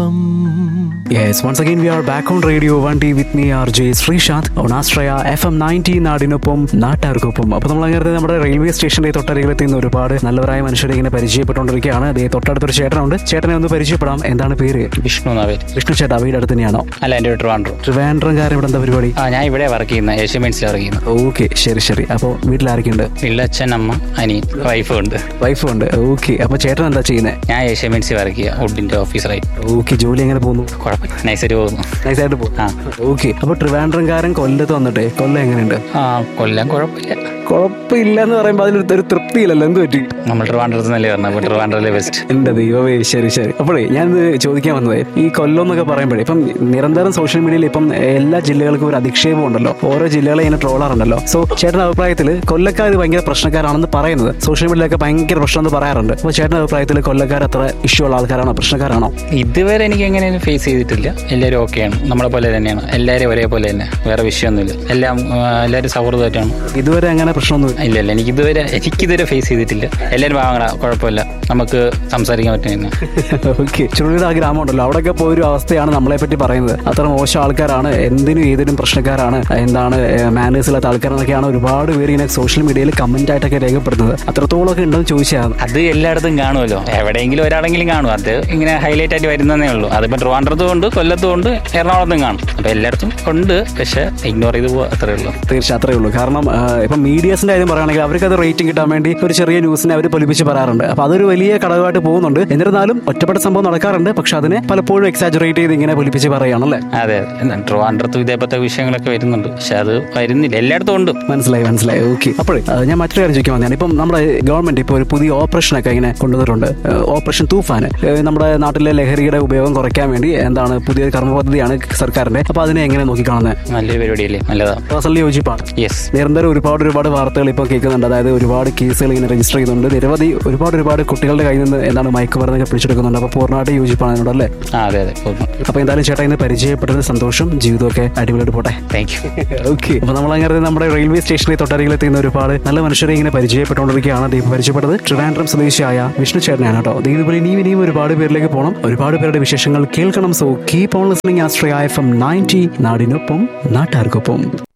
FM Yes, once again we are back on Radio 1D with me RJ Sreesanth on Astraya FM 90 നാടിനൊപ്പം നാട്ടാർക്കൊപ്പം അപ്പോൾ നമ്മൾ അങ്ങനെ നമ്മുടെ റെയിൽവേ സ്റ്റേഷന്റെ തൊട്ടരികിലെത്തി നിന്ന് ഒരുപാട് നല്ലവരായ മനുഷ്യരെ ഇങ്ങനെ പരിചയപ്പെട്ടുകൊണ്ടിരിക്കുകയാണ് അതേ തൊട്ടടുത്തൊരു ചേട്ടനുണ്ട് ചേട്ടനെ ഒന്ന് പരിചയപ്പെടാം എന്താണ് പേര് വിഷ്ണു എന്നാ പേര് വിഷ്ണു ചേട്ടാ വീട് അടുത്ത് തന്നെയാണോ അല്ല എൻ്റെ ട്രിവാൻഡ്രം ട്രിവാൻഡ്രംകാരൻ ഇവിടെ എന്താ പരിപാടി ആ ഞാൻ ഇവിടെ വർക്ക് ചെയ്യുന്ന ഏഷ്യൻ പെയിൻസിൽ വർക്ക് ചെയ്യുന്നത് ഓക്കെ ശരി ശരി അപ്പോൾ വീട്ടിൽ ആരൊക്കെയുണ്ട് വീട്ടിലച്ഛൻ അമ്മ അനിയൻ വൈഫും ഉണ്ട് വൈഫും ഉണ്ട് ഓക്കെ അപ്പോൾ ചേട്ടൻ എന്താ ചെയ്യുന്നത് ഞാൻ ഏഷ്യൻ പെയിൻസിൽ വർക്ക് ചെയ്യുക വുഡിൻ്റെ ഓഫീസറായി ഓക്കെ ജോലി എങ്ങനെ പോകുന്നു കുഴപ്പമില്ല നൈസായിട്ട് പോകുന്നു നൈസായിട്ട് പോകും ആ ഓക്കെ അപ്പോൾ ട്രിവാൻഡ്രംകാരൻ കൊല്ലത്ത് വന്നിട്ട് കൊല്ലം എങ്ങനെയുണ്ട് ആ കൊല്ലം കുഴപ്പമില്ല കുഴപ്പമില്ല എന്ന് പറയുമ്പോൾ അതിലൊരു ഒരു തൃപ്തിയില്ലല്ലോ എന്ത് പറ്റി നമ്മൾ ട്രിവാൻഡ്രത്ത് നിന്നല്ലേ പറഞ്ഞത് അപ്പോൾ ട്രിവാൻഡ്രത്തിലെ ബെസ്റ്റ് എന്റെ ദൈവമേ ശരി ശരി അപ്പോഴേ ഞാൻ ചോദിക്കാൻ വന്നത് ഈ കൊല്ലം എന്നൊക്കെ പറയുമ്പോഴേ ഇപ്പം നിരന്തരം സോഷ്യൽ മീഡിയയിൽ ഇപ്പം എല്ലാ ജില്ലകൾക്കും ഒരു അധിക്ഷേപം ഉണ്ടല്ലോ ഓരോ ജില്ലകളെ ഇങ്ങനെ ട്രോളാറുണ്ടല്ലോ സോ ചേട്ടൻ്റെ അഭിപ്രായത്തിൽ കൊല്ലക്കാർ ഭയങ്കര പ്രശ്നക്കാരാണെന്ന് പറയുന്നത് സോഷ്യൽ മീഡിയയിലൊക്കെ ഭയങ്കര പ്രശ്നം എന്ന് പറയാറുണ്ട് അപ്പോൾ ചേട്ടൻ്റെ അഭിപ്രായത്തിൽ കൊല്ലക്കാർ അത്ര ഇഷ്യൂ ഉള്ള ആൾക്കാരാണോ പ്രശ്നക്കാരാണോ ഇതുവരെ എനിക്ക് എങ്ങനെയും ഫേസ് ചെയ്തിട്ടില്ല എല്ലാവരും ഓക്കെയാണ് നമ്മളെ പോലെ തന്നെയാണ് എല്ലാവരും ഒരേപോലെ തന്നെ വേറെ വിഷയമൊന്നുമില്ല എല്ലാം ആ, എല്ലാവരും സൗഹൃദമായിട്ടാണ് ഇതുവരെ അങ്ങനെ പ്രശ്നമൊന്നും ഇല്ല ഇല്ല എനിക്ക് ഇതുവരെ എനിക്കിതുവരെ ഫേസ് ചെയ്തിട്ടില്ല എല്ലാവരും വാങ്ങണ കുഴപ്പമില്ല നമുക്ക് സംസാരിക്കാൻ പറ്റുന്ന ഓക്കെ ചുരുളിയുടെ ആ ഗ്രാമം ഉണ്ടല്ലോ അവിടെയൊക്കെ പോയ ഒരു അവസ്ഥയാണ് നമ്മളെ പറ്റി പറയുന്നത് അത്ര മോശം ആൾക്കാരാണ് എന്തിനും ഏതിനും പ്രശ്നക്കാരാണ് എന്താണ് മാനേഴ്സ് ഇല്ലാത്ത ആൾക്കാരെന്നൊക്കെയാണ് ഒരുപാട് പേര് ഇങ്ങനെ സോഷ്യൽ മീഡിയയിൽ കമന്റ് ആയിട്ടൊക്കെ രേഖപ്പെടുത്തുന്നത് അത്രത്തോളം ഒക്കെ ഉണ്ടെന്ന് ചോദിച്ചാൽ അത് എല്ലായിടത്തും കാണുമല്ലോ എവിടെയെങ്കിലും ഒരാളെങ്കിലും കാണും അത് ഇങ്ങനെ ഹൈലൈറ്റ് ആയിട്ട് വരുന്നതേ ഉള്ളൂ അതിപ്പോൾ ട്രിവാൻഡ്രത്തും ഉണ്ട് കൊല്ലത്തും ഉണ്ട് എറണാകുളത്തും കാണും അപ്പോൾ എല്ലായിടത്തും ഉണ്ട് പക്ഷെ ഇഗ്നോർ ചെയ്ത് പോവാ അത്രേ ഉള്ളൂ തീർച്ചയായും അത്രേ ഉള്ളൂ കാരണം ആ, ഇപ്പം മീഡിയസിന്റെ കാര്യം പറയുകയാണെങ്കിൽ അവർക്ക് അത് റേറ്റിംഗ് കിട്ടാൻ വേണ്ടി ഒരു ചെറിയ ന്യൂസിനെ അവർ പൊലിപ്പിച്ച് പറയാറുണ്ട് അപ്പൊ അതൊരു വലിയ ഘടകമായിട്ട് പോകുന്നുണ്ട് എന്നിരുന്നാലും ഒറ്റപ്പെട്ട സംഭവം നടക്കാറുണ്ട് പക്ഷെ അതിനെ പലപ്പോഴും എക്സാജറേറ്റ് ചെയ്ത് ഇങ്ങനെ പൊലിപ്പിച്ച് പറയുകയാണല്ലേ അതെ അതെ ട്രിവാൻഡ്രത്തും ഇതേപോലത്തെ വിഷയങ്ങളൊക്കെ വരുന്നുണ്ട് പക്ഷെ അത് വരുന്നില്ല എല്ലായിടത്തും ഉണ്ട് മനസ്സിലായി മനസ്സിലായി ഓക്കെ അപ്പോഴേ അത് ഞാൻ മറ്റൊരു കാര്യം ചോദിക്കാൻ വന്നതാണ് ഇപ്പം നമ്മുടെ ഗവൺമെന്റ് ഇപ്പോൾ ഒരു പുതിയ ഓപ്പറേഷൻ ഒക്കെ ഇങ്ങനെ കൊണ്ടുവന്നിട്ടുണ്ട് ഏഹ് ഓപ്പറേഷൻ തൂഫാൻ ഏഹ് നമ്മുടെ നാട്ടിലെ ലഹരിയുടെ ഉപയോഗം കുറയ്ക്കാൻ വേണ്ടി എന്താണ് പുതിയൊരു കർമ്മ പദ്ധതിയാണ് സർക്കാരിന്റെ അപ്പൊ അതിനെ എങ്ങനെ നോക്കിക്കാണുന്നത് നല്ലൊരു പരിപാടിയല്ലേ നല്ലതാ പേഴ്സണലി യോജിപ്പാണ് യെസ് നിരന്തരം ഒരുപാട് ഒരുപാട് വാർത്തകൾ ഇപ്പോൾ കേൾക്കുന്നുണ്ട് അതായത് ഒരുപാട് കേസുകൾ ഇങ്ങനെ രജിസ്റ്റർ ചെയ്യുന്നുണ്ട് നിരവധി ഒരുപാട് ഒരുപാട് കുട്ടികളുടെ കയ്യിൽ നിന്ന് എന്താണ് മയക്കുമരുന്നൊക്കെ പിടിച്ചെടുക്കുന്നുണ്ട് അപ്പോൾ പൂർണ്ണമായിട്ട് യോജിപ്പാണ് അതിനോട് അല്ലേ ആ അതെ അതെ അപ്പോൾ എന്തായാലും ചേട്ടാ ഇന്ന് പരിചയപ്പെട്ടത് സന്തോഷം ജീവിതമൊക്കെ അടിപൊളിയായിട്ട് പോട്ടെ താങ്ക് യു ഓക്കെ അപ്പോൾ നമ്മൾ അങ്ങനെ നമ്മുടെ റെയിൽവേ സ്റ്റേഷനിൽ തൊട്ടരികിലെത്തുന്ന ഒരുപാട് നല്ല മനുഷ്യരെ ഇങ്ങനെ പരിചയപ്പെട്ടുകൊണ്ടിരിക്കുകയാണ് ദീപ് പരിചയപ്പെട്ടത് ട്രിവാൻഡ്രം സ്വദേശിയായ വിഷ്ണു ചേട്ടനാണ് കേട്ടോ ദേ ഇതുപോലെ ഇനിയും ഇനിയും ഒരുപാട് പേരിലേക്ക് പോകണം ഒരുപാട് പേരുടെ വിശേഷങ്ങൾ കേൾക്കണം so keep on listening Astraya F M ninety നാടിനൊപ്പം നാട്ടാർക്കൊപ്പം